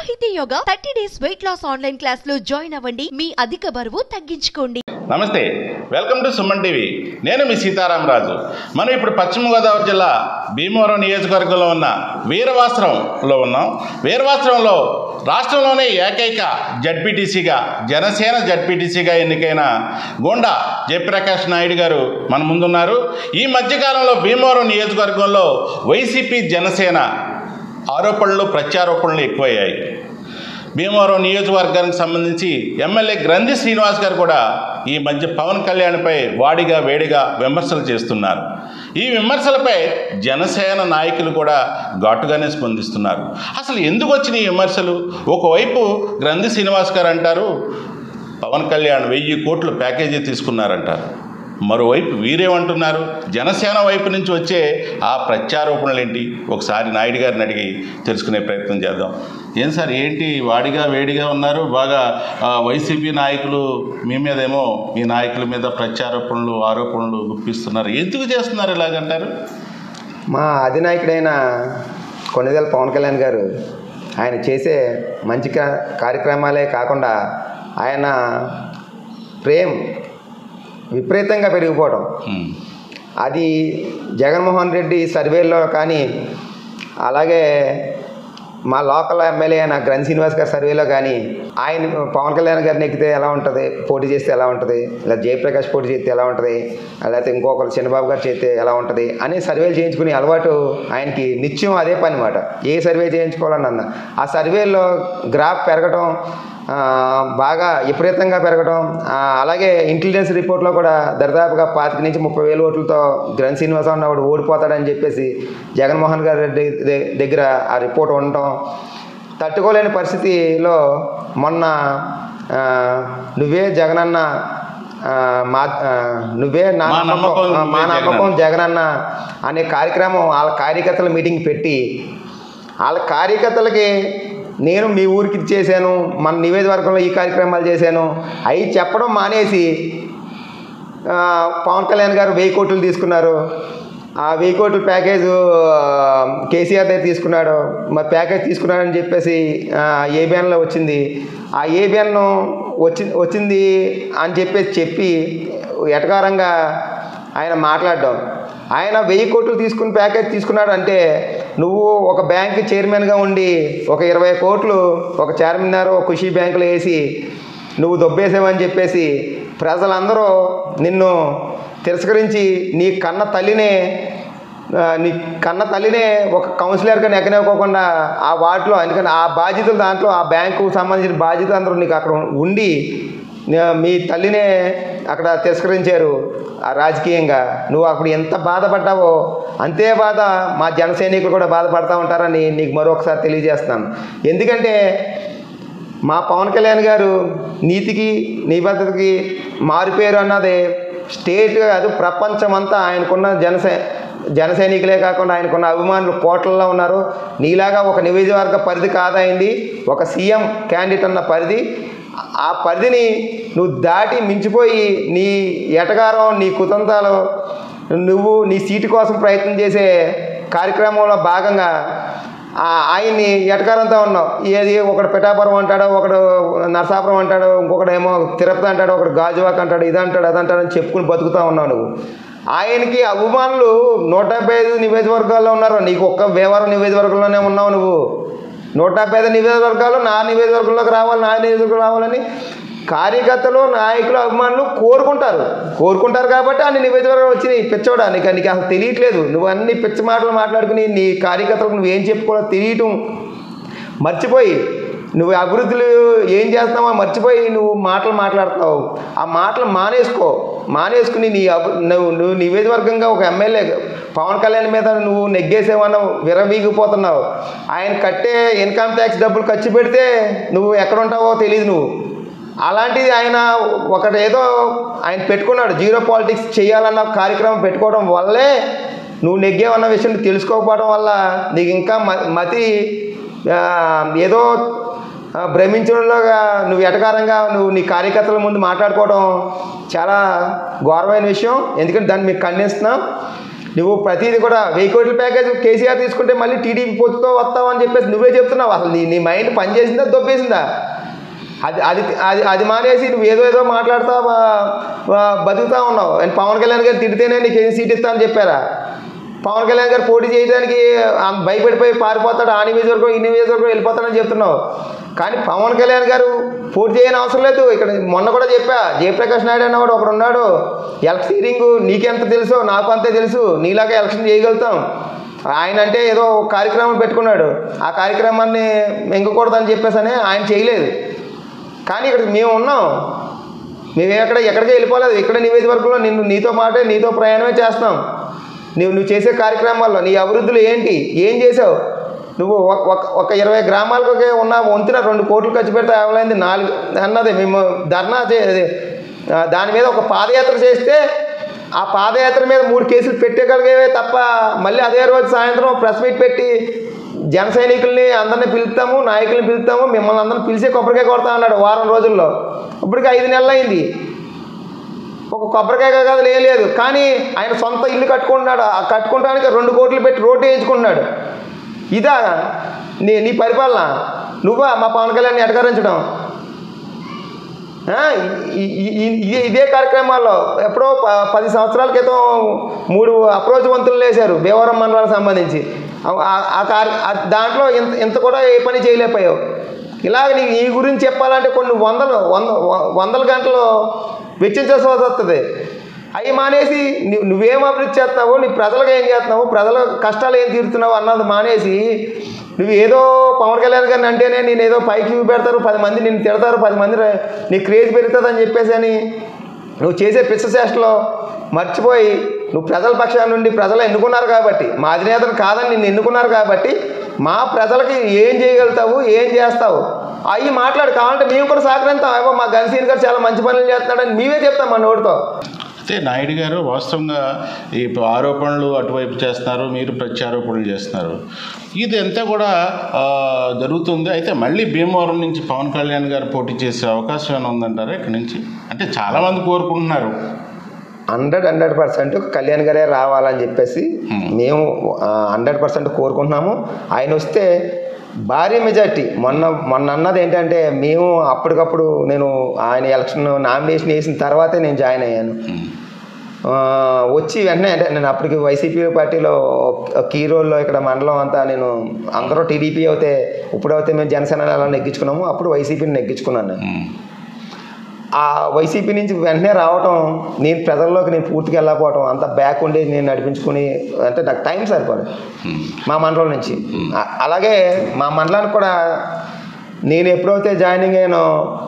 సాహితీ yoga thirty days weight loss online class లో join అవ్వండి మీ అధిక బరువు తగ్గించుకోండి నమస్తే వెల్కమ్ టు సుమన్ టీవీ నేను మీ సీతారామరాజు మనం ఇప్పుడు పశ్చిమ గోదావరి జిల్లా భీమవరం నియోజకవర్గంలో ఉన్న వీరవాస్త్రంలో ఉన్నాం వీరవాస్త్రంలో రాష్ట్రంలోనే ఏకైక జడ్పీటీసీగా జనసేన జడ్పీటీసీగా ఎన్నికైన గోండా జయప్రకాష్ నాయుడు గారు మన ముందున్నారు ఈ మధ్యకాలంలో భీమవరం నియోజకవర్గంలో వైసీపీ జనసేన ఆరోపణలు ప్రత్యారోపణలు ఎక్కువయ్యాయి భీమవరం నియోజకవర్గానికి సంబంధించి ఎమ్మెల్యే గ్రంథి శ్రీనివాస్ గారు కూడా ఈ మధ్య పవన్ కళ్యాణ్పై వాడిగా వేడిగా విమర్శలు చేస్తున్నారు ఈ విమర్శలపై జనసేన నాయకులు కూడా ఘాటుగానే స్పందిస్తున్నారు అసలు ఎందుకు వచ్చిన ఈ విమర్శలు ఒకవైపు గ్రంథి శ్రీనివాస్ గారు అంటారు పవన్ కళ్యాణ్ వెయ్యి కోట్లు ప్యాకేజీ తీసుకున్నారంటారు మరోవైపు వీరేమంటున్నారు జనసేన వైపు నుంచి వచ్చే ఆ ప్రత్యారోపణలు ఏంటి ఒకసారి నాయుడు గారిని అడిగి తెలుసుకునే ప్రయత్నం చేద్దాం ఏం సార్ ఏంటి వాడిగా వేడిగా ఉన్నారు బాగా ఆ, వైసీపీ నాయకులు మీ మీదేమో మీ నాయకుల మీద ప్రత్యారోపణలు ఆరోపణలు గుప్పిస్తున్నారు ఎందుకు చేస్తున్నారు ఇలాగంటారు మా అధినాయకుడైన కొన్నిదేల పవన్ కళ్యాణ్ గారు ఆయన చేసే మంచి కా- కార్యక్రమాలే కాకుండా ఆయన ప్రేమ్ విపరీతంగా పెరిగిపోవడం ఉమ్, అది జగన్మోహన్ రెడ్డి సర్వేలో కానీ అలాగే మా లోకల్ ఎమ్మెల్యే అయిన గ్రంథ్ శ్రీనివాస్ గారి సర్వేలో కానీ ఆయన పవన్ కళ్యాణ్ గారిని ఎక్కితే ఎలా ఉంటుంది పోటీ చేస్తే ఎలా ఉంటుంది లేదా జయప్రకాష్ పోటీ చేస్తే ఎలా ఉంటుంది లేకపోతే ఇంకొకరు చిన్నబాబు గారు చేస్తే ఎలా ఉంటుంది అనే సర్వేలు చేయించుకునే అలవాటు ఆయనకి నిత్యం అదే పని మాట ఏ సర్వే చేయించుకోవాలని అన్న ఆ సర్వేలో గ్రాఫ్ పెరగటం ఆ, బాగా విపరీతంగా పెరగడం ఆ, అలాగే ఇంటెలిజెన్స్ రిపోర్ట్లో కూడా దరిదాపుగా పాతిక నుంచి ముప్పై వేల ఓట్లతో గ్రంథ్ శ్రీనివాసరావు ఉన్నవాడు ఓడిపోతాడని చెప్పేసి జగన్మోహన్ గారి రెడ్డి ద- దగ్గర ఆ రిపోర్ట్ ఉండటం తట్టుకోలేని పరిస్థితిలో మొన్న ఆ, నువ్వే జగనన్న ఆ, మా ఆ, నువ్వే నా మా నమ్మకం నమ్మకం ఆ, మా నువ్వే నమ్మకం జగనన్న. జగనన్న అనే కార్యక్రమం వాళ్ళ కార్యకర్తల మీటింగ్ పెట్టి వాళ్ళ కార్యకర్తలకి నేను మీ ఊరికి ఇది చేశాను మన నియోజకవర్గంలో ఈ కార్యక్రమాలు చేశాను అవి చెప్పడం మానేసి ఆ, పవన్ కళ్యాణ్ గారు వెయ్యి కోట్లు తీసుకున్నారు ఆ వెయ్యి కోట్ల ప్యాకేజ్ కేసీఆర్ దగ్గర తీసుకున్నాడు మరి ప్యాకేజ్ తీసుకున్నాడని చెప్పేసి ఏబిఎన్లో వచ్చింది ఆ ఏబిఎన్ వచ్చి వచ్చింది అని చెప్పేసి చెప్పి ఎటకారంగా ఆయన మాట్లాడడం ఆయన వెయ్యి కోట్లు తీసుకుని ప్యాకేజ్ తీసుకున్నాడు అంటే నువ్వు ఒక బ్యాంక్ చైర్మన్గా ఉండి ఒక ఇరవై కోట్లు ఒక చార్మినార్ ఒక ఖుషీ బ్యాంకులో వేసి నువ్వు దొబ్బేసావని చెప్పేసి ప్రజలందరూ నిన్ను తిరస్కరించి నీ కన్న తల్లినే ఆ, నీ కన్న తల్లినే ఒక కౌన్సిలర్గా నెగ్గనివ్వకోకుండా ఆ వార్డులో అందుకని ఆ బాధ్యతలు దాంట్లో ఆ బ్యాంకు సంబంధించిన బాధ్యతలు అందరూ నీకు అక్కడ ఉండి నే- మీ తల్లినే అక్కడ తిరస్కరించారు ఆ రాజకీయంగా నువ్వు అప్పుడు ఎంత బాధపడ్డావో అంతే బాధ మా జన సైనికులు కూడా బాధపడతా ఉంటారని నీకు మరొకసారి తెలియజేస్తున్నాను ఎందుకంటే మా పవన్ కళ్యాణ్ గారు నీతికి నిబద్ధతకి మారిపోయారు అన్నది స్టేట్ కాదు ప్రపంచమంతా ఆయనకున్న జనసై జన సైనికులే కాకుండా ఆయనకున్న అభిమానులు కోట్లలో ఉన్నారు నీలాగా ఒక నియోజకవర్గ పరిధి కాదైంది ఒక సీఎం క్యాండిడేట్ అన్న పరిధి ఆ పరిధిని నువ్వు దాటి మించిపోయి నీ ఎటగారం నీ కుతంత్రాలు నువ్వు నీ సీటు కోసం ప్రయత్నం చేసే కార్యక్రమంలో భాగంగా ఆ ఆయన్ని ఎటకారంతో ఉన్నావు ఏది ఒకడు పిఠాపురం అంటాడు ఒకడు నరసాపురం అంటాడు ఇంకొకడేమో తిరుపతి అంటాడు ఒకడు గాజువాక్ అంటాడు ఇది అంటాడు అది అంటాడు అని చెప్పుకుని బతుకుతా ఉన్నావు నువ్వు ఆయనకి అభిమానులు నూట డెబ్బై ఐదు నియోజకవర్గాల్లో ఉన్నారు నీకు ఒక్క వేవరం నియోజకవర్గంలోనే ఉన్నావు నువ్వు నూట డెబ్బై ఐదు నియోజకవర్గాలు నా నియోజకవర్గంలోకి రావాలి నా నియోజకవర్గం రావాలని కార్యకర్తలు నాయకులు అభిమానులు కోరుకుంటారు కోరుకుంటారు కాబట్టి అన్ని నివేదికలు వచ్చినాయి పిచ్చోడా నీకు నీకు అసలు తెలియట్లేదు నువ్వు అన్ని పిచ్చ మాటలు మాట్లాడుకుని నీ కార్యకర్తలకు నువ్వు ఏం చెప్పుకోవాలో తెలియటం మర్చిపోయి నువ్వు అభివృద్ధులు ఏం చేస్తున్నావో మర్చిపోయి నువ్వు మాటలు మాట్లాడుతున్నావు ఆ మాటలు మానేసుకో మానేసుకుని నీ అభి నువ్వు నువ్వు నియోజకవర్గంగా ఒక ఎమ్మెల్యే పవన్ కళ్యాణ్ మీద నువ్వు నెగ్గేసేవన్న విరవీగిపోతున్నావు ఆయన కట్టే ఇన్కమ్ ట్యాక్స్ డబ్బులు ఖర్చు పెడితే నువ్వు ఎక్కడ ఉంటావో తెలియదు నువ్వు అలాంటిది ఆయన ఒకటి ఏదో ఆయన పెట్టుకున్నాడు జీరో పాలిటిక్స్ చేయాలన్న కార్యక్రమం పెట్టుకోవడం వల్లే నువ్వు నెగ్గావన్న విషయం తెలుసుకోకపోవడం వల్ల నీకు ఇంకా మ- మతి ఆ, ఏదో ఆ, భ్రమించడంలోగా నువ్వు ఎటకారంగా నువ్వు నీ కార్యకర్తల ముందు మాట్లాడుకోవడం చాలా ఘోరమైన విషయం ఎందుకంటే దాన్ని మీకు ఖండిస్తున్నాం నువ్వు ప్రతిదీ కూడా వెయ్యి కోట్ల ప్యాకేజ్ కేసీఆర్ తీసుకుంటే మళ్ళీ టీడీపీ పొత్తుతో వస్తావు అని చెప్పేసి నువ్వే చెప్తున్నావు అసలు నీ నీ మైండ్ పనిచేసిందా దొబ్బేసిందా అది అది అది అది మానేసి నువ్వు ఏదో ఏదో మాట్లాడుతా వా- వా- బతుకుతా ఉన్నావు అండ్ పవన్ కళ్యాణ్ గారు తిడితేనే నీకు ఏం సీట్ ఇస్తా అని చెప్పారా పవన్ కళ్యాణ్ గారు పోటీ చేయడానికి ఆ భయపడిపోయి పారిపోతాడు ఆ నియోజకవర్గం ఈ నియోజకవర్గం వెళ్ళిపోతాడని చెప్తున్నావు కానీ పవన్ కళ్యాణ్ గారు పోటీ చేయని అవసరం లేదు ఇక్కడ మొన్న కూడా చెప్పా జయప్రకాష్ నాయుడు అన్నవాడు ఒకడు ఉన్నాడు ఎలక్షనీరింగ్ నీకెంత తెలుసో నాకు అంతే తెలుసు నీలాగా ఎలక్షన్ చేయగలుగుతాం ఆయన అంటే ఏదో ఒక కార్యక్రమం పెట్టుకున్నాడు ఆ కార్యక్రమాన్ని ఎంగకూడదని చెప్పేసని ఆయన చేయలేదు కానీ ఇక్కడ మేము ఉన్నాం మేము ఎక్కడ ఎక్కడికి వెళ్ళిపోలేదు ఇక్కడ నియోజకవర్గంలో నిన్ను నీతో మాటే నీతో ప్రయాణమే చేస్తాం నువ్వు నువ్వు చేసే కార్యక్రమాల్లో నీ అభివృద్ధులు ఏంటి ఏం చేసావు నువ్వు ఒక- ఒక ఒక ఇరవై గ్రామాలకు ఉన్న వంతున రెండు కోట్లు ఖర్చు పెడితే అవలైంది నాలుగు అన్నది మేము ధర్నా చే అది, ఆ, దాని మీద ఒక పాదయాత్ర చేస్తే ఆ పాదయాత్ర మీద మూడు కేసులు పెట్టగలిగేవే తప్ప మళ్ళీ అదే రోజు సాయంత్రం ప్రెస్ మీట్ పెట్టి జన సైనికుల్ని అందరిని పిలుస్తాము నాయకుల్ని పిలుస్తాము మిమ్మల్ని అందరిని పిలిచే కొబ్బరికాయ కొడతా అన్నాడు వారం రోజుల్లో ఇప్పటికి ఐదు నెలలు అయింది ఒక కొబ్బరికాయ కాదు ఏం లేదు కానీ ఆయన సొంత ఇల్లు కట్టుకుంటున్నాడు ఆ కట్టుకోవడానికి రెండు కోట్లు పెట్టి రోడ్డు వేయించుకుంటున్నాడు ఇదా నీ నీ పరిపాలన నువ్వా మా పవన్ కళ్యాణ్ ఎటకరించడం ఆ, ఈ- ఈ- ఈ- ఇదే ఇదే కార్యక్రమాల్లో ఎప్పుడో ప- పది సంవత్సరాల క్రితం మూడు అప్రోచ్ వంతులు వేశారు భీమవరం మండలానికి సంబంధించి ఆ- ఆ- ఆ కార్య ఆ దాంట్లో ఇంత ఇంత కూడా ఏ పని చేయలేకపోయావు ఇలాగ నీ నీ గురించి చెప్పాలంటే కొన్ని వందలు వంద వ- వందల గంటలు వెచ్చించాల్సి వస్తుంది అవి మానేసి నువ్వు నువ్వేం అభివృద్ధి చేస్తున్నావు నీ ప్రజలకు ఏం చేస్తున్నావు ప్రజల కష్టాలు ఏం తీరుతున్నావు అన్నది మానేసి నువ్వు ఏదో పవన్ కళ్యాణ్ గారిని అంటేనే నేను ఏదో పైకి చూపెడతారు పది మంది నిన్ను తిడతారు పది మంది రే- నీ క్రేజ్ పెరుగుతుంది అని చెప్పేసి అని నువ్వు చేసే పిచ్చ చేష్టలో మర్చిపోయి నువ్వు ప్రజల పక్షాన నుండి ప్రజలు ఎన్నుకున్నారు కాబట్టి మా అధినేతను కాదని నిన్ను ఎన్నుకున్నారు కాబట్టి మా ప్రజలకి ఏం చేయగలుగుతావు ఏం చేస్తావు అవి మాట్లాడు కావాలంటే మేము కూడా సహకరిస్తాం అయ్యో మా గన్సీన్ గారు చాలా మంచి పనులు చేస్తున్నాడని మేమే చెప్తాం మా నోటితో అయితే నాయుడు గారు వాస్తవంగా ఈ ఆరోపణలు అటువైపు చేస్తున్నారు మీరు ప్రత్యారోపణలు చేస్తున్నారు ఇది అంతా కూడా ఆ, జరుగుతుంది అయితే మళ్ళీ భీమవరం నుంచి పవన్ కళ్యాణ్ గారు పోటీ చేసే అవకాశం ఏమైనా ఉందంటారా ఇక్కడ నుంచి అంటే చాలామంది కోరుకుంటున్నారు హండ్రెడ్ హండ్రెడ్ పర్సెంట్ కళ్యాణ్ గారే రావాలని చెప్పేసి Hmm. మేము హండ్రెడ్ పర్సెంట్ కోరుకుంటున్నాము ఆయన వస్తే భారీ మెజార్టీ మొన్న మొన్న అన్నది ఏంటంటే మేము అప్పటికప్పుడు నేను ఆయన ఎలక్షన్ నామినేషన్ వేసిన తర్వాతే నేను జాయిన్ అయ్యాను ఉమ్. ఆ, వచ్చి వెంటనే అంటే నేను అప్పటికి వైసీపీ పార్టీలో ఒక కీ రోల్లో ఇక్కడ మండలం అంతా నేను అందరూ టీడీపీ అయితే ఇప్పుడైతే మేము జనసేన ఎలా నెగ్గించుకున్నాము అప్పుడు వైసీపీని నెగ్గించుకున్నాను నేను ఉమ్. ఆ వైసీపీ నుంచి వెంటనే రావటం నేను ప్రజల్లోకి నేను పూర్తిగా వెళ్ళకపోవటం అంత బ్యాక్ ఉండి నేను నడిపించుకుని అంటే నాకు టైం సరిపోదు ఉమ్. మా మండలం నుంచి ఆ- అలాగే మా మండలానికి కూడా నేను ఎప్పుడైతే జాయినింగ్ అయ్యానో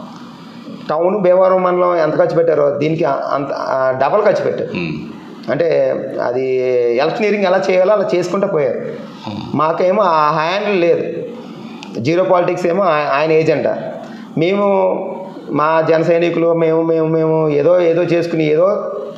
టౌన్ భీమవరం మండలం ఎంత ఖర్చు పెట్టారో దీనికి అంత ఆ, డబల్ ఖర్చు పెట్టారు ఉమ్. అంటే అది ఎలక్షనీరింగ్ ఎలా చేయాలో అలా చేసుకుంటూ పోయారు మాకేమో ఆ హ్యాండిల్ లేదు జీరో పాలిటిక్స్ ఏమో ఆ- ఆయన ఏజెండా మేము మా జన సైనికులు మేము మేము మేము ఏదో ఏదో చేసుకుని ఏదో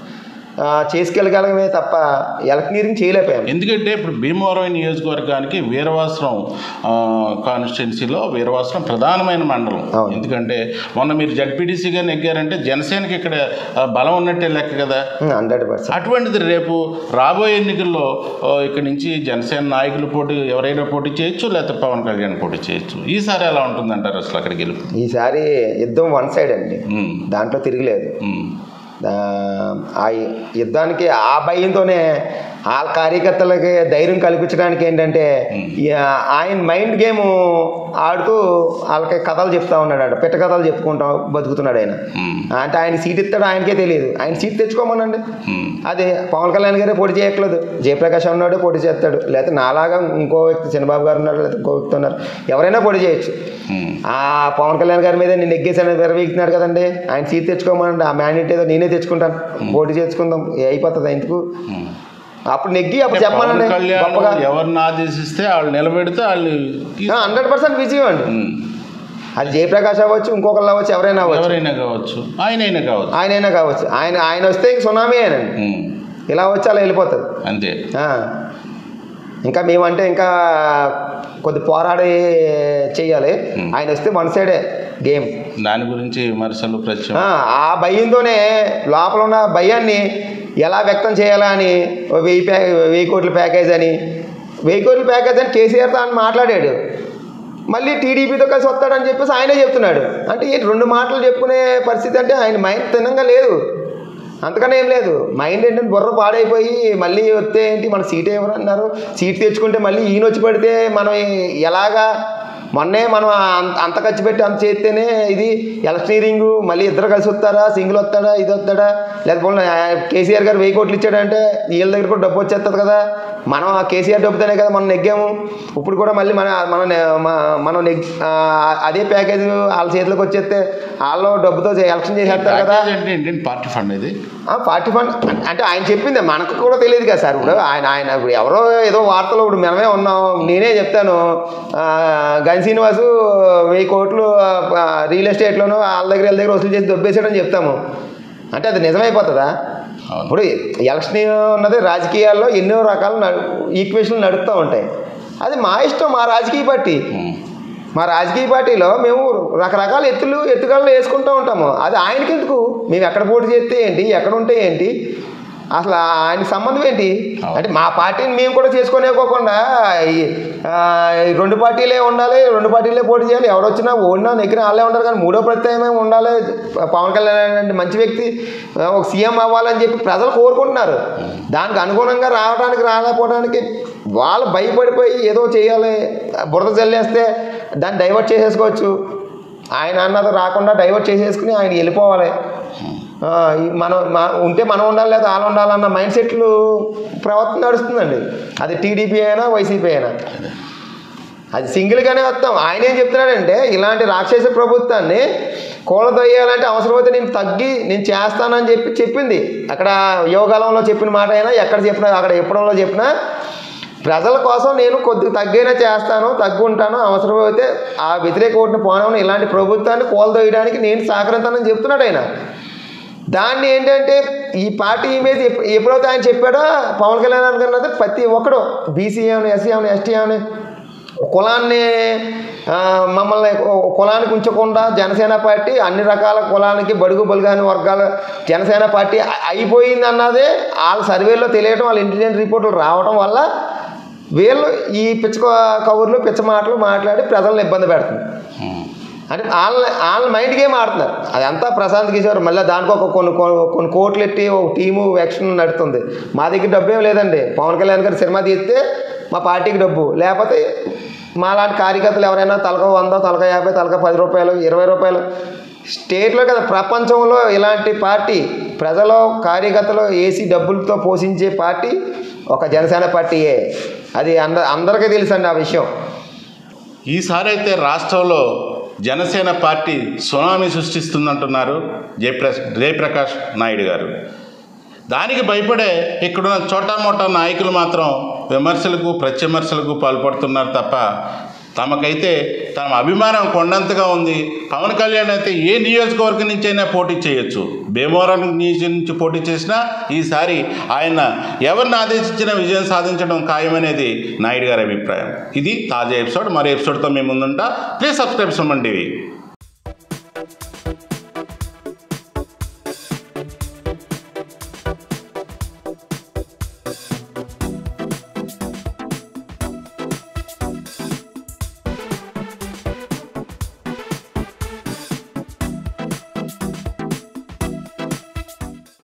ఆ, చేసుకెళ్ళగలమే తప్ప ఎలక్షనీరింగ్ చేయలేకపోయాం ఎందుకంటే ఇప్పుడు భీమవరం నియోజకవర్గానికి వీరవాసరం ఆ, కాన్స్టిట్యున్సీలో వీరవాసరం ప్రధానమైన మండలం అవును. ఎందుకంటే మొన్న మీరు జడ్పీటీసీగా నెగ్గారంటే జనసేనకి ఇక్కడ ఆ, బలం ఉన్నట్టే లెక్క కదా హండ్రెడ్ పర్సెంట్ అటువంటిది రేపు రాబోయే ఎన్నికల్లో ఆ, ఇక్కడి నుంచి జనసేన నాయకులు పోటీ ఎవరైనా పోటీ చేయొచ్చు లేకపోతే పవన్ కళ్యాణ్ పోటీ చేయొచ్చు ఈసారి ఎలా ఉంటుందంటారు అసలు అక్కడికి గెలుపు ఈసారి యుద్ధం వన్ సైడ్ అండి ఉమ్, దాంట్లో తిరగలేదు ఉమ్, ఆ, ఆ యుద్ధానికి ఆ భయంతోనే ఆ కార్యకర్తలకి ధైర్యం కల్పించడానికి ఏంటంటే ఈ ఆయన మైండ్ గేమ్ ఆడుతూ వాళ్ళకి కథలు చెప్తా ఉన్నాడు పిట్ట కథలు చెప్పుకుంటా బతుకుతున్నాడు ఆయన ఉమ్, అంటే ఆయన సీట్ ఇస్తాడు ఆయనకే తెలియదు ఆయన సీట్ తెచ్చుకోమనండి ఉమ్, అదే పవన్ కళ్యాణ్ గారే పోటీ చేయట్లేదు జయప్రకాష్ ఉన్నాడు పోటీ చేస్తాడు లేకపోతే నాలాగా ఇంకో వ్యక్తి చంద్రబాబు గారు ఉన్నారు లేకపోతే ఇంకో వ్యక్తి ఉన్నారు ఎవరైనా పోటీ చేయొచ్చు ఉమ్, ఆ పవన్ కళ్యాణ్ గారి మీద నేను ఎగ్గేసాను విరవీగుతున్నాడు కదండి ఆయన సీట్ తెచ్చుకోమనండి ఆ మ్యాండేట్ ఏదో నేనే తెచ్చుకుంటాను పోటీ చేసుకుందాం ఏ అయిపోతుంది ఎందుకు ఉమ్. అప్పుడు నెగ్గి అప్పుడు అంటే చెప్పమనండి పవన్ కళ్యాణ్ గొప్పగా ఎవరిని ఆదేశిస్తే వాళ్ళు నిలబెడితే వాళ్ళు తీసు- హండ్రెడ్ పర్సెంట్ విజయం అండి ఉమ్, అది జయప్రకాష్ అవ్వచ్చు ఇంకొకళ్ళు అవ్వచ్చు ఎవరైనా అవ్వచ్చు ఎవరైనా కావచ్చు ఆయనైనా కావచ్చు ఆయనైనా కావచ్చు ఆయన ఆయన వస్తే ఇంక సునామీ అనండి ఉమ్, ఇలా వచ్చి అలా వెళ్ళిపోతుంది అంతే ఆ. ఇంకా మేమంటే ఇంకా కొద్ది పోరాడి చెయ్యాలి ఆయన వస్తే వన్ సైడే గేమ్ దాని గురించి విమర్శలు ప్రత్యం ఆ ఆ భయంతోనే లోపల ఉన్న భయాన్ని ఎలా వ్యక్తం చేయాలా అని ఓ వెయ్యి ప్యా వెయ్యి కోట్ల ప్యాకేజ్ అని వెయ్యి కోట్ల ప్యాకేజ్ అని కేసీఆర్తో ఆయన మాట్లాడాడు మళ్ళీ టీడీపీతో కలిసి వస్తాడని చెప్పేసి ఆయనే చెప్తున్నాడు అంటే ఈ రెండు మాటలు చెప్పుకునే పరిస్థితి అంటే ఆయన మైండ్ తినంగా లేదు అంతకన్నా ఏం లేదు మైండ్ ఏంటంటే బుర్ర పాడైపోయి మళ్ళీ వస్తే ఏంటి మన సీట్ ఎవరు అన్నారు సీట్ తెచ్చుకుంటే మళ్ళీ ఈయన వచ్చి పడితే మనం ఎలాగా మొన్నే మనం అంత అంత ఖర్చు పెట్టి అంత చేస్తేనే ఇది ఎలక్షనీరింగ్ మళ్ళీ ఇద్దరు కలిసి వస్తారా సింగిల్ వస్తాడా ఇది వస్తాడా లేకపోతే కేసీఆర్ గారు వెయ్యి కోట్లు ఇచ్చాడంటే వీళ్ళ దగ్గర కూడా డబ్బు వచ్చేస్తుంది కదా మనం ఆ కేసీఆర్ డబ్బుతోనే కదా మనం నెగ్గాము ఇప్పుడు కూడా మళ్ళీ మన మన మనం నెగ్ ఆ, అదే ప్యాకేజ్ వాళ్ళ చేతిలోకి వచ్చేస్తే వాళ్ళు డబ్బుతో ఎలక్షన్ చేసేస్తారు కదా ప్యాకేజ్ అంటే ఏంటంటే పార్టీ ఫండ్ ఇది ఆ, పార్టీ ఫండ్ అం- అంటే ఆయన చెప్పింది మనకు కూడా తెలియదు కదా సార్ ఇప్పుడు ఆయన ఆయన ఇప్పుడు ఎవరో ఏదో వార్తలు ఇప్పుడు మనమే ఉన్నాం నేనే చెప్తాను ఆ, గన్ శ్రీనివాసు వెయ్యి కోట్లు ఆ, రియల్ ఎస్టేట్లోనూ వాళ్ళ దగ్గర వీళ్ళ దగ్గర వసూలు చేసి దొబ్బేసాడని చెప్తాము అంటే అది నిజమైపోతుందా అవును. ఇప్పుడు ఎలక్షన్ ఉన్నది రాజకీయాల్లో ఎన్నో రకాల నడు ఈక్వేషన్లు నడుస్తూ ఉంటాయి అది మా ఇష్టం మా రాజకీయ పార్టీ ఉమ్. మా రాజకీయ పార్టీలో మేము రకరకాల ఎత్తులు ఎత్తుగడలు వేసుకుంటూ ఉంటాము అది ఆయనకి ఎందుకు మేము ఎక్కడ పోటీ చేస్తే ఏంటి ఎక్కడ ఉంటే ఏంటి అసలు ఆయనకి సంబంధం ఏంటి అవును. అంటే మా పార్టీని మేము కూడా చేసుకోనేకోకుండా ఈ ఆ, ఈ రెండు పార్టీలే ఉండాలి రెండు పార్టీలే పోటీ చేయాలి ఎవరు వచ్చినా ఓడినా నెగ్గిన వాళ్ళే ఉంటారు కానీ మూడో ప్రత్యామ్నాయం ఉండాలి పవన్ కళ్యాణ్ అంటే మంచి వ్యక్తి ఆ, ఒక సీఎం అవ్వాలని చెప్పి ప్రజలు కోరుకుంటున్నారు దానికి అనుగుణంగా రావడానికి రాలేకపోవడానికి వాళ్ళు భయపడిపోయి ఏదో చేయాలి బురద జల్లేస్తే దాన్ని డైవర్ట్ చేసేసుకోవచ్చు ఆయన అన్నది రాకుండా డైవర్ట్ చేసేసుకుని ఆయన వెళ్ళిపోవాలి ఆ, ఈ మనం మ- ఉంటే మనం ఉండాలి లేదా వాళ్ళు ఉండాలన్న మైండ్ సెట్లు ప్రవర్తన నడుస్తుందండి అది టీడీపీ అయినా వైసీపీ అయినా అది సింగిల్గానే వస్తాం ఆయన ఏం చెప్తున్నాడంటే ఇలాంటి రాక్షస ప్రభుత్వాన్ని కూలదొయ్యాలంటే అవసరమైతే నేను తగ్గి నేను చేస్తానని చెప్పి చెప్పింది అక్కడ యోగాలంలో చెప్పిన మాట అయినా ఎక్కడ చెప్పినా అక్కడ ఎప్పడంలో చెప్పినా ప్రజల కోసం నేను కొద్దిగా తగ్గైనా చేస్తాను తగ్గుంటాను అవసరమైతే ఆ వ్యతిరేక ఓటును పోనవని ఇలాంటి ప్రభుత్వాన్ని కూలదొయ్యడానికి నేను సహకరిస్తానని చెప్తున్నాడు ఆయన దాన్ని ఏంటంటే ఈ పార్టీ ఇమేజ్ ఎప్- ఎప్పుడైతే ఆయన చెప్పాడో పవన్ కళ్యాణ్ అన్నది ప్రతి ఒక్కడు బీసీ ఏమని ఎస్సీ ఏమని ఎస్టీ ఏమని కులాన్ని ఆ, మమ్మల్ని కు- కులానికి ఉంచకుండా జనసేన పార్టీ అన్ని రకాల కులానికి బడుగు బలుగాని వర్గాల జనసేన పార్టీ అ- అయిపోయింది అన్నదే వాళ్ళ సర్వేలో తెలియటం వాళ్ళ ఇంటెలిజెంట్ రిపోర్టులు రావడం వల్ల వీళ్ళు ఈ పిచ్చ కబుర్లు పిచ్చ మాటలు మాట్లాడి ప్రజలను ఇబ్బంది పెడుతుంది ఉమ్. అంటే వాళ్ళ వాళ్ళ మైండ్ గేమ్ ఆడుతున్నారు అదంతా ప్రశాంత్ కిషోర్ మళ్ళీ దానికి ఒక కొన్ని కొన్ని- కొన్ని కోట్లు ఎట్టి ఒక టీము యాక్షన్ నడుతుంది మా దగ్గర డబ్బు ఏం లేదండి పవన్ కళ్యాణ్ గారు సినిమా తీస్తే మా పార్టీకి డబ్బు లేకపోతే మా లాంటి కార్యకర్తలు ఎవరైనా తలక వంద తలక యాభై తలక పది రూపాయలు ఇరవై రూపాయలు స్టేట్లో కదా ప్రపంచంలో ఇలాంటి పార్టీ ప్రజలు కార్యకర్తలు ఏసీ డబ్బులతో పోషించే పార్టీ ఒక జనసేన పార్టీయే అది అంద అందరికీ తెలుసండి ఆ విషయం ఈసారి అయితే రాష్ట్రంలో జనసేన పార్టీ సునామీ సృష్టిస్తుందంటున్నారు జయప్ర జయప్రకాష్ నాయుడు గారు దానికి భయపడే ఇక్కడున్న చోటా మోటా నాయకులు మాత్రం విమర్శలకు ప్రత్యమర్శలకు పాల్పడుతున్నారు తప్ప తమకైతే తమ అభిమానం కొండంతగా ఉంది పవన్ కళ్యాణ్ అయితే ఏ నియోజకవర్గం నుంచైనా పోటీ చేయొచ్చు భీమవరం నియోజకవర్గం నుంచి పోటీ చేసినా ఈసారి ఆయన ఎవరిని ఆదేశించినా విజయం సాధించడం ఖాయమనేది నాయుడు గారి అభిప్రాయం ఇది తాజా ఎపిసోడ్ మరో ఎపిసోడ్తో మేము ముందుంటా ప్లీజ్ సబ్స్క్రైబ్ సుమన్ టీవీ